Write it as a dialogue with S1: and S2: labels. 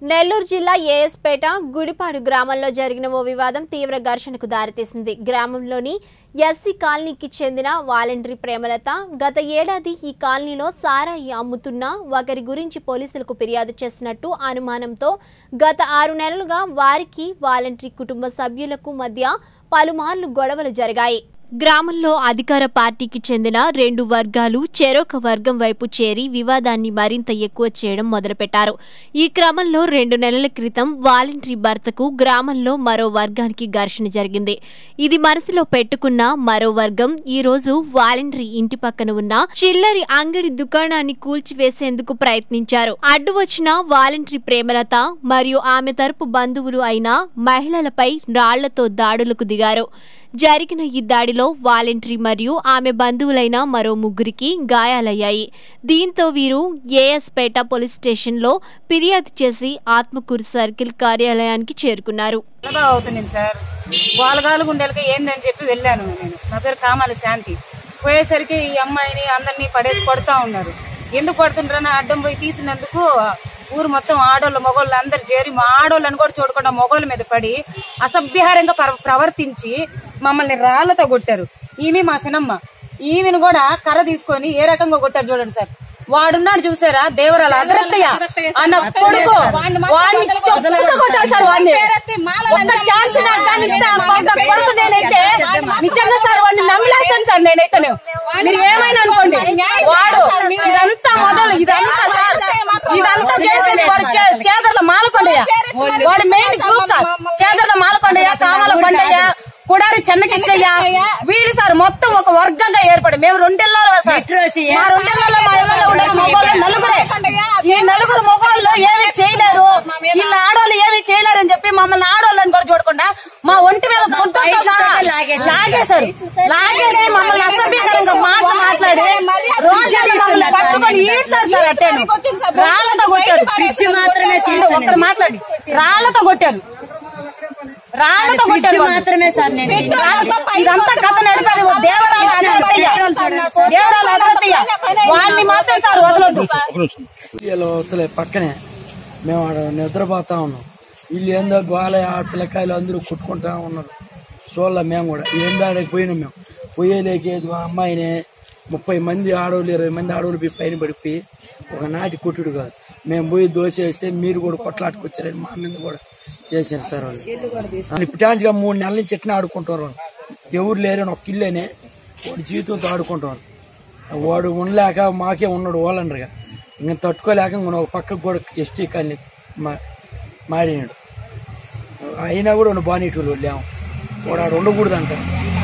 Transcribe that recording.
S1: నెల్లూరు జిల్లా ఏఎస్పేట గుడిపాడు గ్రామంలో జరిగిన ఓ వివాదం తీవ్ర ఘర్షణకు దారితీసింది గ్రామంలోని ఎస్సీ కాలనీకి చెందిన వాలంటరీ ప్రేమలత గత ఏడాది ఈ కాలనీలో సారాయి అమ్ముతున్న ఒకరి గురించి పోలీసులకు ఫిర్యాదు చేసినట్టు అనుమానంతో గత ఆరు నెలలుగా వారికి వాలంటరీ కుటుంబ సభ్యులకు మధ్య పలుమార్లు గొడవలు జరిగాయి గ్రామంలో అధికార పార్టీకి చెందిన రెండు వర్గాలు చెరొక వర్గం వైపు చేరి వివాదాన్ని మరింత ఎక్కువ చేయడం మొదలుపెట్టారు ఈ క్రమంలో రెండు నెలల క్రితం వాలంటరీ భర్తకు గ్రామంలో మరో వర్గానికి ఘర్షణ జరిగింది ఇది మనసులో పెట్టుకున్న మరో వర్గం ఈ రోజు వాలంటరీ ఇంటి పక్కన ఉన్న చిల్లరి అంగడి దుకాణాన్ని కూల్చివేసేందుకు ప్రయత్నించారు అడ్డు వచ్చిన వాలంటరీ ప్రేమలత మరియు ఆమె తరపు బంధువులు అయిన మహిళలపై రాళ్లతో దాడులకు దిగారు జరిగిన ఈ దాడిలో వాలంటరీ మరియు ఆమె బంధువులైన మరో ముగ్గురికి గాయాలయ్యాయి దీంతో వీరు ఏఎస్పేట పోలీస్ స్టేషన్లో ఫిర్యాదు చేసి ఆత్మకూరు సర్కిల్ కార్యాలయానికి చేరుకున్నారు
S2: బాగా అవుతుంది సార్ గోలగాలు గుండెలకి ఏందని చెప్పి వెళ్ళాను నేను నా పేరు కామాల శాంతి పోయేసరికి ఈ అమ్మాయిని అందరినీ పడేసి కొడతా ఉన్నారు ఎందుకు కొడుతుండ్రని అడ్డం పోయి తీసినందుకు ఊరు మొత్తం ఆడోళ్ళు మొగోళ్ళు అందరు చేరి మా ఆడోళ్ళని కూడా చూడకుండా మొగోళ్ళ మీద పడి అసభ్యహారంగా ప్ర- ప్రవర్తించి మమ్మల్ని రాళ్లతో కొట్టారు ఈమె మా సినమ్మ ఈమెను కూడా కర్ర తీసుకొని ఏ రకంగా కొట్టారు చూడండి సార్ వాడున్నాడు చూసారా దేవరాల అదరత్తయ్య అన్న కొడుకు వాడిని చొప్పుగా కొట్టాడు సార్ వాడిని ఒక్క ఛాన్స్ నాకు కానీ ఇస్తే ఆ కొడుకు కొడుకు నేనైతే నిజంగా సార్ వాడిని నమ్మలేస్తాను సార్ నేనైతే మీరు ఏమైనా అనుకోండి వాడు ఇదంతా మొదలు ఇదంతా సార్ ఇదంతా చేసేది వాడు చే- చేదర్ల మాలకొండయ్య వాడు main group sir Chedarla Malakondaiah కామాల కొండయ్య కుడారి చెన్నకృష్ణయ్య వీరు సార్ మొత్తం ఒక వర్గంగా ఏర్పడి మేము రెండేళ్ళలో సార్ మా రెండేళ్లలో మా ఇళ్లలో ఉండే మగవాళ్ళు నలుగురే ఈ నలుగురు మగవాళ్ళు ఏమి చేయలేరు వీళ్ళ ఆడవాళ్ళు ఏమి చేయలేరు అని చెప్పి మమ్మల్ని ఆడవాళ్ళని కూడా చూడకుండా మా ఒంటి మీద గుడ్డతో సహా లాగేశారు లాగేసి మమ్మల్ని అసభ్యకరంగా మాట మాట్లాడి రోజు మమ్మల్ని పట్టుకొని ఈడ్చారు సార్ అట్టేను రాళ్లతో కొట్టాడు మాత్రమే ఒకరు మాట్లాడి రాళ్లతో కొట్టారు రాళ్లతో కొట్టారు మాత్రమే సార్ ఇదంతా కథ నడిపేది ఓ దేవరాల అదరత్తయ్య దేవరాల అదరత్తయ్య వాడిని మాత్రం సార్ వదలొద్దు
S3: వీళ్ళు వస్తలే పక్కనే మేము ఆడ నిద్రపోతా ఉన్నాం వీళ్ళు ఏందో గోల ఆ పిల్లకాయలు అందరూ కుట్టుకుంటా ఉన్నారు చూడలే మేము కూడా ఏందో ఆడకి పోయినాం మేము పోయేలేకేది మా అమ్మాయిని ముప్పై మంది ఆడవాళ్ళు ఇరవై మంది ఆడవాళ్ళు పోయి పైన పడిపోయి ఒక నాటి కొట్టుడు కాదు మేము పోయి దోశ వేస్తే మీరు కూడా కొట్లాటుకొచ్చారని మా మీద కూడా చేశారు సార్ వాళ్ళు ఇప్పటాంచిగా మూడు నెలల నుంచి ఎట్లా ఆడుకుంటారు వాళ్ళు. ఎవరు లేరని ఒక ఇల్లేనే వాడి జీవితంతో ఆడుకుంటారు వాడు ఉండలేక మాకే ఉన్నాడు వాళ్ళండ్రగా ఇంకా తట్టుకోలేక ఇంకొక ఒక పక్కకు కూడా ఎస్టీ కాలనీ మా మాడినాడు అయినా కూడా బానీటులు లేము వాడు ఆడు ఉండకూడదు అంట